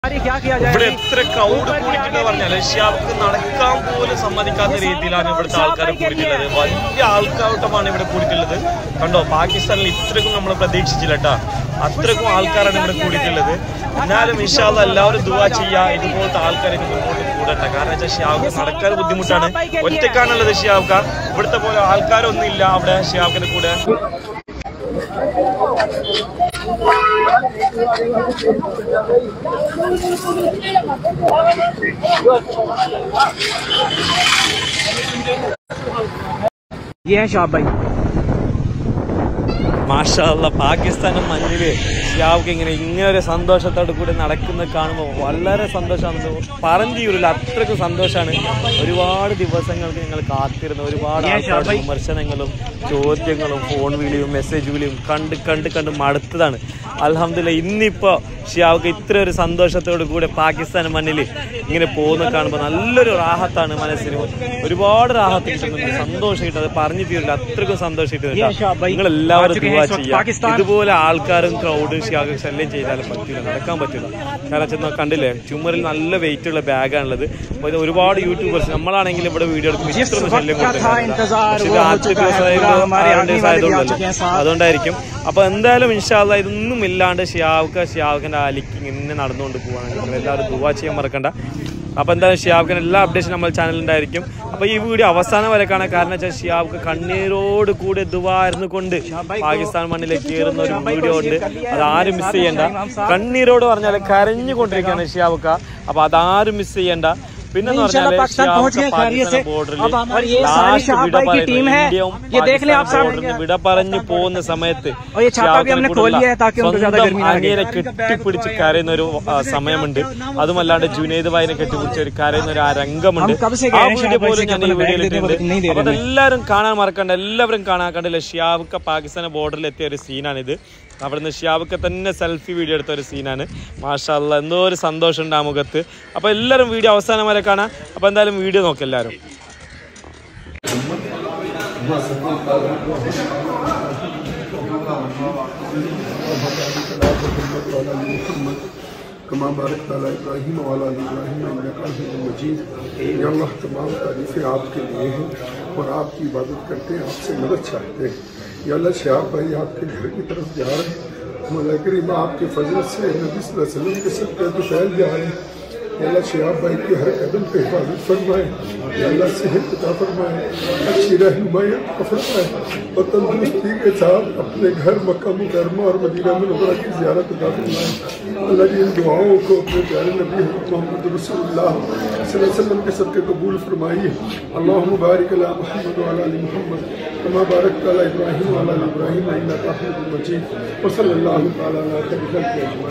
क्या किया जाए ഇവിടെ എത്ര ക്രൗഡ് കൂടിയിട്ടുണ്ടെന്ന് പറഞ്ഞാൽ ഷിയാബിക്ക് നടക്കാൻ പോലും സമ്മതിക്കാത്ത രീതിയിലാണ് ഇവിടുത്തെ ആൾക്കാർ കൂടിയിട്ടുള്ളത് വലിയ ആൾക്കാരോട്ടമാണ് ഇവിടെ കൂടിയിട്ടുള്ളത് കണ്ടോ പാകിസ്ഥാനിൽ ഇത്രക്കും നമ്മൾ പ്രതീക്ഷിച്ചില്ല കേട്ടാ അത്രക്കും ആൾക്കാരാണ് ഇവിടെ കൂടിയിട്ടുള്ളത് എന്നാലും ഇഷാദ് എല്ലാവരും ദുവാ ചെയ്യുക ഇതുപോലത്തെ ആൾക്കാർ ഇത് മുന്നോട്ട് കൂടട്ടെ കാരണം വെച്ചാൽ ഷിയാബ് നടക്കാൻ ബുദ്ധിമുട്ടാണ് ഒറ്റക്കാണുള്ളത് ഷിയാബ്ക്ക ഇവിടുത്തെ പോലെ ആൾക്കാരൊന്നും ഇല്ല അവിടെ ഷിയാബിന്റെ കൂടെ ये हैं शाह भाई മാഷാല്ല പാകിസ്ഥാനും മഞ്ഞില് ഷിയാബ്ക്ക് ഇങ്ങനെ ഇങ്ങനെ ഒരു സന്തോഷത്തോട് കൂടി നടക്കുന്നത് കാണുമ്പോൾ വളരെ സന്തോഷമാണ് പറഞ്ഞു തീരില്ല അത്രയ്ക്ക് സന്തോഷമാണ് ഒരുപാട് ദിവസങ്ങൾക്ക് ഞങ്ങൾ കാത്തിരുന്നു ഒരുപാട് ആൾക്കാരുടെ വിമർശനങ്ങളും ചോദ്യങ്ങളും ഫോൺ വിളിയും മെസ്സേജ് വിളിയും കണ്ട് കണ്ട് കണ്ട് മടുത്തതാണ് അലഹമില്ല ഇന്നിപ്പോ ഷിയാബ്ക്ക് ഇത്ര ഒരു സന്തോഷത്തോട് കൂടെ പാകിസ്ഥാൻ മണ്ണിൽ ഇങ്ങനെ പോകുന്ന കാണുമ്പോൾ നല്ലൊരു റാഹത്താണ് മനസ്സിന് ഒരുപാട് റാഹത്ത് കിട്ടുന്നുണ്ട് സന്തോഷം കിട്ടുന്നത് പറഞ്ഞു തീരില്ല അത്രയ്ക്കും സന്തോഷം കിട്ടുന്നുണ്ട് നിങ്ങൾ എല്ലാവരും ദുവാ ചെയ്യുക ഇതുപോലെ ആൾക്കാരും ക്രൗഡും ഷിയാഗ് ശല്യം ചെയ്താലും പറ്റില്ല നടക്കാൻ പറ്റില്ല കാരണം വെച്ചാൽ കണ്ടില്ലേ ചുമരിൽ നല്ല വെയിറ്റ് ഉള്ള ബാഗാണുള്ളത് അപ്പൊ ഇത് ഒരുപാട് യൂട്യൂബേഴ്സ് നമ്മളാണെങ്കിൽ ഇവിടെ വീഡിയോ എടുക്കുമ്പോൾ ഇത്ര ഒന്നും ശല്യം കൊടുത്തില്ല പക്ഷേ ഇത് ആദ്യത്തെ ദിവസമായതുകൊണ്ട് ആറാം ദിവസം ആയതുകൊണ്ടല്ലോ അതുകൊണ്ടായിരിക്കും അപ്പൊ എന്തായാലും ഇൻഷാല്ല ഇതൊന്നും ഇല്ലാണ്ട് ഷിയാവുക്ക ഷിയാവുക്കന്റെ അലിക്ക് ഇങ്ങനെ നടന്നുകൊണ്ട് പോവാണ് നിങ്ങൾ എല്ലാവരും ദുവാ ചെയ്യാൻ മറക്കണ്ട അപ്പൊ എന്തായാലും ഷിയാബ്ഖിന് എല്ലാ അപ്ഡേഷനും നമ്മൾ ചാനലിലുണ്ടായിരിക്കും അപ്പൊ ഈ വീഡിയോ അവസാനം വരെ കാണാൻ കാരണം വെച്ചാൽ ഷിയാബ്ക്ക് കണ്ണീരോട് കൂടി ദുവായിരുന്നു കൊണ്ട് പാകിസ്ഥാൻ മണ്ണിലേക്ക് കയറുന്ന ഒരു വീഡിയോ ഉണ്ട് അത് ആരും മിസ് ചെയ്യണ്ട കണ്ണീരോട് പറഞ്ഞാൽ കരഞ്ഞുകൊണ്ടിരിക്കുകയാണ് ഷിയാബ്ക്ക അപ്പൊ അതാരും മിസ് ചെയ്യണ്ട പിന്നെ इंशाल्लाह पाकिस्तान पहुंच गए खैरियत से अब और ये सारी शाह भाई की टीम है ये देख लें आप सामने വിട പറഞ്ഞു പോകുന്ന സമയത്ത് और ये छापा भी हमने खोल लिया है ताकि उनको ज्यादा गर्मी ना लगे അങ്ങേരെ കെട്ടിപ്പിടിച്ച് കരയുന്ന ഒരു ആ, സമയമുണ്ട് അതുമല്ലാണ്ട് ജുനൈദ് ഭായിനെ കെട്ടിപ്പിടിച്ച് ഒരു കരയുന്ന ഒരു ആ രംഗമുണ്ട് हम कब से ആ कह रहे हैं വീഡിയോ शाह भाई പോലും से ഞാൻ ഈ कपल बैग വീഡിയോയിൽ देते हैं, ഇട്ടിട്ടുണ്ട് नहीं दे അപ്പൊ रहे हैं। അതെല്ലാവരും കാണാൻ മറക്കണ്ട എല്ലാവരും കാണാൻ കണ്ടില്ല ഷിയാബുക്ക പാകിസ്ഥാൻ ബോർഡറിൽ എത്തിയ ഒരു സീനാണിത് അവിടുന്ന് ഷിയാബുക്ക തന്നെ സെൽഫി വീഡിയോ എടുത്ത ഒരു സീനാണ് മാഷാല്ല എന്തോ ഒരു സന്തോഷമുണ്ട് ആ മുഖത്ത് അപ്പൊ എല്ലാവരും വീഡിയോ അവസാനം വരെ കാണാം അപ്പൊ എന്തായാലും വീഡിയോ നോക്കാം എല്ലാവരും कमा बारक ताला इब्राहिम वाला इब्राहिम मजीद या अल्लाह तमाम तारीफ़ें आपके लिए हैं और आपकी इबादत करते हैं आपसे मदद चाहते हैं या अल्लाह शहाब भाई आपके घर की तरफ जा रहे हैं मौला करीम आपके फजल से नबी सल्लल्लाहु अलैहि वसल्लम के सब पे फैल जा रहे हैं या अल्लाह शहाब भाई की हर कदम पे हिफाजत फरमाए या अल्लाह सेहत अता फरमाए अच्छी रहनुमाई अता फरमाए और तंदुरुस्ती के साथ अपने घर मक्का मुकरमा और मदीना मुनव्वरा की ज़ियारत अता फरमाए अल्लाह की इन दुआओं को अपने प्यारे नबी मोहम्मद रसूलुल्लाह सल्लल्लाहु अलैहि वसल्लम के सबके कबूल फरमाइए अल्लाह मुबारक अला मुहम्मद व अला आलि मुहम्मद कमा बारक अला इब्राहिम व अला आलि इब्राहिम इन्नका हमीदुम मजीद व सल्लल्लाहु तआला अला खैरिल खल्क़ि अजमईन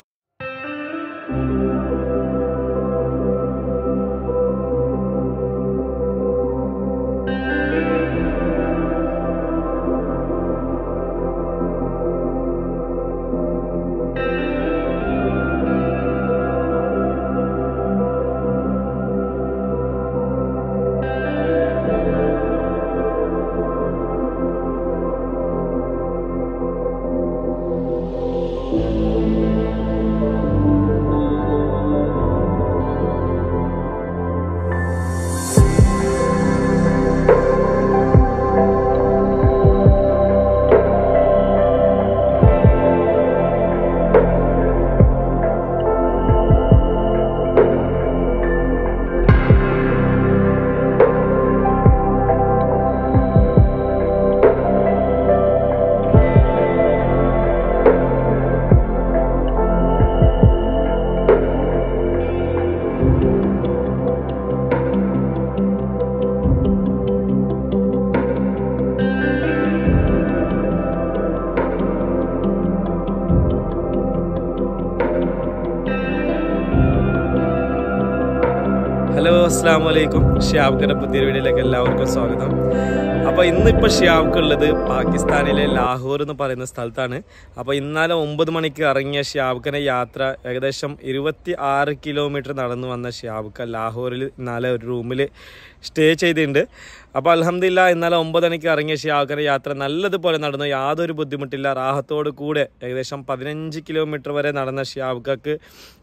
ഹലോ അസ്സാം വലൈക്കും ഷിയാബ്ഖിന്റെ പുതിയ വീഡിയോയിലേക്ക് എല്ലാവർക്കും സ്വാഗതം അപ്പോൾ ഇന്നിപ്പോൾ ഷിയാബ്ക്ക് ഉള്ളത് പാകിസ്ഥാനിലെ ലാഹോർ എന്ന് പറയുന്ന സ്ഥലത്താണ് അപ്പോൾ ഇന്നലെ ഒമ്പത് മണിക്ക് ഇറങ്ങിയ ഷിയാബ്ഖിന്റെ യാത്ര ഏകദേശം ഇരുപത്തി ആറ് കിലോമീറ്റർ നടന്നു വന്ന ഷിയാബ്ഖ ലാഹോറിൽ ഇന്നലെ ഒരു റൂമിൽ സ്റ്റേ ചെയ്തിട്ടുണ്ട് അപ്പോൾ അലഹമില്ല ഇന്നലെ ഒമ്പത് മണിക്ക് ഇറങ്ങിയ ഷിയാബ്ഖിന്റെ യാത്ര നല്ലതുപോലെ നടന്നു യാതൊരു ബുദ്ധിമുട്ടില്ല റാഹത്തോട് കൂടെ ഏകദേശം പതിനഞ്ച് കിലോമീറ്റർ വരെ നടന്ന ഷിയാബ്ഖക്ക്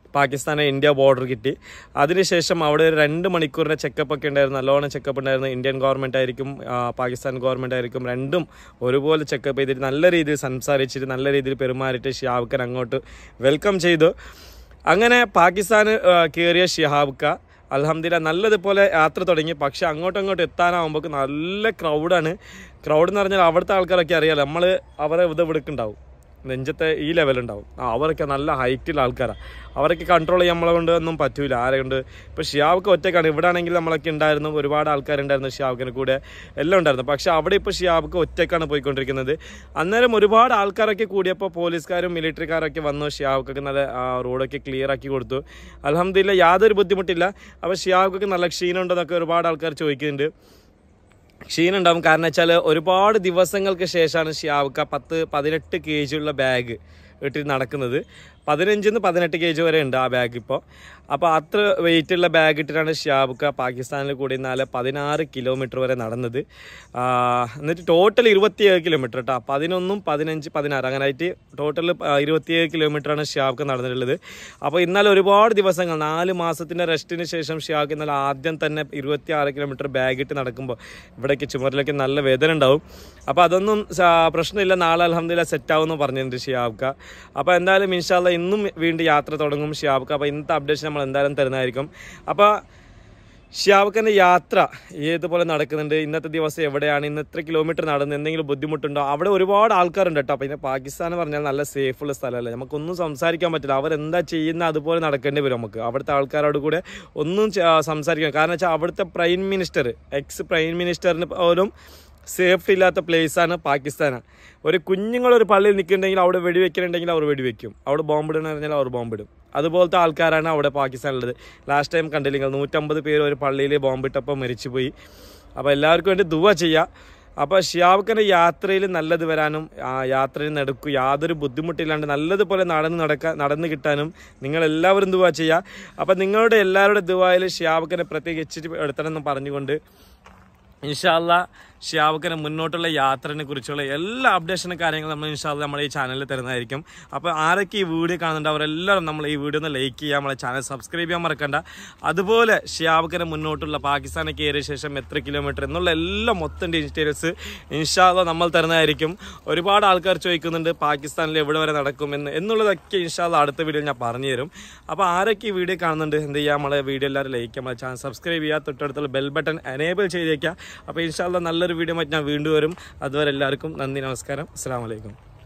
പാകിസ്ഥാനെ ഇന്ത്യ ബോർഡർ കിട്ടി അതിനുശേഷം അവിടെ ഒരു രണ്ട് മണിക്കൂറിൻ്റെ ചെക്കപ്പ് ഒക്കെ ഉണ്ടായിരുന്നു നല്ലോണം ചെക്കപ്പ് ഉണ്ടായിരുന്നു ഇന്ത്യൻ ഗവൺമെൻറ് ആയിരിക്കും ആ, പാകിസ്ഥാൻ ഗവൺമെൻറ് ആയിരിക്കും രണ്ടും ഒരുപോലെ ചെക്കപ്പ് ചെയ്തിട്ട് നല്ല രീതിയിൽ സംസാരിച്ചിട്ട് നല്ല രീതിയിൽ പെരുമാറിയിട്ട് ഷിഹാബ് ഖാൻ അങ്ങോട്ട് വെൽക്കം ചെയ്തു അങ്ങനെ പാകിസ്ഥാൻ കയറിയ ഷിഹാബ് ഖാൻ അലഹമില്ല നല്ലതുപോലെ യാത്ര തുടങ്ങി പക്ഷെ അങ്ങോട്ടും അങ്ങോട്ടും എത്താനാവുമ്പോൾ നല്ല ക്രൗഡാണ് ക്രൗഡ് എന്ന് പറഞ്ഞാൽ അവിടുത്തെ ആൾക്കാരൊക്കെ അറിയാലോ നമ്മൾ അവരെ ഇത് ഇവിടേക്കുണ്ടാവും നെഞ്ചത്തെ ഈ ലെവലുണ്ടാവും ആ അവരൊക്കെ നല്ല ഹൈറ്റിലുള്ള ആൾക്കാരാണ് അവരൊക്കെ കൺട്രോൾ ചെയ്യാൻ നമ്മളെ കൊണ്ട് ഒന്നും പറ്റൂല ആരെ കൊണ്ട് ഇപ്പോൾ ഷിയാവൊക്കെ ഒറ്റക്കാണ് ഇവിടെ ആണെങ്കിൽ നമ്മളൊക്കെ ഉണ്ടായിരുന്നു ഒരുപാട് ആൾക്കാരുണ്ടായിരുന്നു ഷിയാബിന് കൂടെ എല്ലാം ഉണ്ടായിരുന്നു പക്ഷെ അവിടെ ഇപ്പോൾ ഷിയാബൊക്കെ ഒറ്റക്കാണ് പോയിക്കൊണ്ടിരിക്കുന്നത് അന്നേരം ഒരുപാട് ആൾക്കാരൊക്കെ കൂടിയപ്പോൾ പോലീസുകാരും മിലിറ്ററിക്കാരൊക്കെ വന്നു ഷിയാബൊക്കെ നല്ല ആ, റോഡൊക്കെ ക്ലിയർ ആക്കി കൊടുത്തു അലഹമില്ല യാതൊരു ബുദ്ധിമുട്ടില്ല അപ്പോൾ ഷിയാബൊക്കെ നല്ല ക്ഷീണമുണ്ടെന്നൊക്കെ ഒരുപാട് ആൾക്കാർ ചോദിക്കുന്നുണ്ട് ക്ഷീണം ഉണ്ടാവും കാരണം വെച്ചാൽ ഒരുപാട് ദിവസങ്ങൾക്ക് ശേഷമാണ് ഷിയാവുക്ക പത്ത് പതിനെട്ട് കെ ജി ഉള്ള ബാഗ് ഇട്ടിട്ട് നടക്കുന്നത് പതിനഞ്ചിൽ നിന്ന് പതിനെട്ട് കെ ജി വരെ ഉണ്ട് ആ ബാഗ് ഇപ്പോൾ അപ്പോൾ അത്ര വെയിറ്റ് ഉള്ള ബാഗ് ഇട്ടിട്ടാണ് ഷിയാബുക്ക പാകിസ്ഥാനിൽ കൂടി നാല് പതിനാറ് കിലോമീറ്റർ വരെ നടന്നത് ആ, എന്നിട്ട് ടോട്ടൽ ഇരുപത്തിയേഴ് കിലോമീറ്റർ കേട്ടോ പതിനൊന്നും പതിനഞ്ച് പതിനാറ് അങ്ങനെ ആയിട്ട് ടോട്ടൽ ഇരുപത്തിയേഴ് കിലോമീറ്ററാണ് ഷിയാബുക്ക നടന്നിട്ടുള്ളത് അപ്പോൾ ഇന്നലെ ഒരുപാട് ദിവസങ്ങൾ നാല് മാസത്തിൻ്റെ റെസ്റ്റിന് ശേഷം ഷിയാബുക്ക് ഇന്നലെ ആദ്യം തന്നെ ഇരുപത്തി ആറ് കിലോമീറ്റർ ബാഗ് ഇട്ട് നടക്കുമ്പോൾ ഇവിടേക്ക് ചുമരിലേക്ക് നല്ല വേദന ഉണ്ടാവും അപ്പോൾ അതൊന്നും സ- പ്രശ്നമില്ല നാളെ അലഹമ്മദില്ല സെറ്റ് ആവുമെന്ന് പറഞ്ഞിട്ടുണ്ട് ഷിയാബ്ക്ക അപ്പോൾ എന്തായാലും ഇൻഷാല്ല ഇന്നും വീണ്ടും യാത്ര തുടങ്ങും ഷിയാബ്ക്ക അപ്പോൾ ഇന്നത്തെ അപ്ഡേഷൻ നമ്മൾ എന്തായാലും തരുന്നതായിരിക്കും അപ്പോൾ ഷിയാബ്ക്കൻ്റെ യാത്ര ഏതുപോലെ നടക്കുന്നുണ്ട് ഇന്നത്തെ ദിവസം എവിടെയാണ് ഇന്ന് എത്ര കിലോമീറ്റർ നടന്ന് എന്തെങ്കിലും ബുദ്ധിമുട്ടുണ്ടോ അവിടെ ഒരുപാട് ആൾക്കാരുണ്ട് കേട്ടോ പിന്നെ പാകിസ്ഥാൻ എന്ന് പറഞ്ഞാൽ നല്ല സേഫുള്ള സ്ഥലമല്ല നമുക്കൊന്നും സംസാരിക്കാൻ പറ്റില്ല അവരെന്താ ചെയ്യുന്ന അതുപോലെ നടക്കേണ്ടി വരും നമുക്ക് അവിടുത്തെ ആൾക്കാരോട് കൂടെ ഒന്നും ചെ- സംസാരിക്കാൻ കാരണം വെച്ചാൽ അവിടുത്തെ പ്രൈം മിനിസ്റ്റർ എക്സ് പ്രൈം മിനിസ്റ്ററിന് പോലും സേഫ്റ്റി ഇല്ലാത്ത പ്ലേസാണ് പാകിസ്ഥാനാണ് ഒരു കുഞ്ഞുങ്ങൾ ഒരു പള്ളിയിൽ നിൽക്കുന്നുണ്ടെങ്കിൽ അവിടെ വെടിവെക്കലുണ്ടെങ്കിൽ അവർ വെടിവെക്കും അവിടെ ബോംബിടണമെന്ന് പറഞ്ഞാൽ അവർ ബോംബിടും അതുപോലത്തെ ആൾക്കാരാണ് അവിടെ പാകിസ്ഥാനുള്ളത് ലാസ്റ്റ് ടൈം കണ്ടില്ലെങ്കിൽ നൂറ്റമ്പത് പേര് ഒരു പള്ളിയിൽ ബോംബിട്ടപ്പോൾ മരിച്ചുപോയി അപ്പോൾ എല്ലാവർക്കും വേണ്ടി ദുവ ചെയ്യുക അപ്പോൾ ഷിയാബ്ഖിൻ്റെ യാത്രയിൽ നല്ലത് വരാനും ആ യാത്രയിൽ നടക്കും യാതൊരു ബുദ്ധിമുട്ടില്ലാണ്ട് നല്ലതുപോലെ നടന്ന് നടക്കാൻ നടന്ന് കിട്ടാനും നിങ്ങൾ എല്ലാവരും ദുവ ചെയ്യുക അപ്പോൾ നിങ്ങളുടെ എല്ലാവരുടെ ദുവായിൽ ഷിയാബ്ഖിനെ പ്രത്യേകിച്ച് എടുത്തണമെന്ന് പറഞ്ഞുകൊണ്ട് ഇൻഷാല്ല ഷിയാബുക്കിന് മുന്നോട്ടുള്ള യാത്രനെ കുറിച്ചുള്ള എല്ലാ അപ്ഡേഷനും കാര്യങ്ങളും നമ്മൾ ഇൻഷാല്ല നമ്മുടെ ഈ ചാനലിൽ തരുന്നതായിരിക്കും അപ്പോൾ ആരൊക്കെ ഈ വീഡിയോ കാണുന്നുണ്ട് അവരെല്ലാവരും നമ്മൾ ഈ വീഡിയോ ഒന്ന് ലൈക്ക് ചെയ്യുക നമ്മളെ ചാനൽ സബ്സ്ക്രൈബ് ചെയ്യാൻ മറക്കണ്ട അതുപോലെ ഷിയാബുക്കിന് മുന്നോട്ടുള്ള പാകിസ്ഥാനെ കയറിയ ശേഷം എത്ര കിലോമീറ്റർ എന്നുള്ള എല്ലാ മൊത്തം ഡീറ്റെയിൽസ് ഇൻഷാല്ല നമ്മൾ തരുന്നതായിരിക്കും ഒരുപാട് ആൾക്കാർ ചോദിക്കുന്നുണ്ട് പാകിസ്ഥാനിൽ എവിടെ വരെ നടക്കുമെന്ന് എന്നുള്ളതൊക്കെ ഇൻഷാല്ല അടുത്ത വീഡിയോ ഞാൻ പറഞ്ഞു തരും അപ്പോൾ ആരൊക്കെ ഈ വീഡിയോ കാണുന്നുണ്ട് എന്ത് ചെയ്യുക നമ്മളെ വീഡിയോ എല്ലാവരും ലൈക്ക് ചെയ്യുക നമ്മളെ ചാനൽ സബ്സ്ക്രൈബ് ചെയ്യുക തൊട്ടടുത്തുള്ള ബെൽ ബട്ടൺ എനേബിൾ ചെയ്തേക്കുക അപ്പോൾ ഇൻഷാല്ല നല്ലൊരു വീഡിയോ ഞാൻ വീണ്ടും വരും അതുവരെ എല്ലാവർക്കും നന്ദി നമസ്കാരം അസ്സാം വലൈക്കും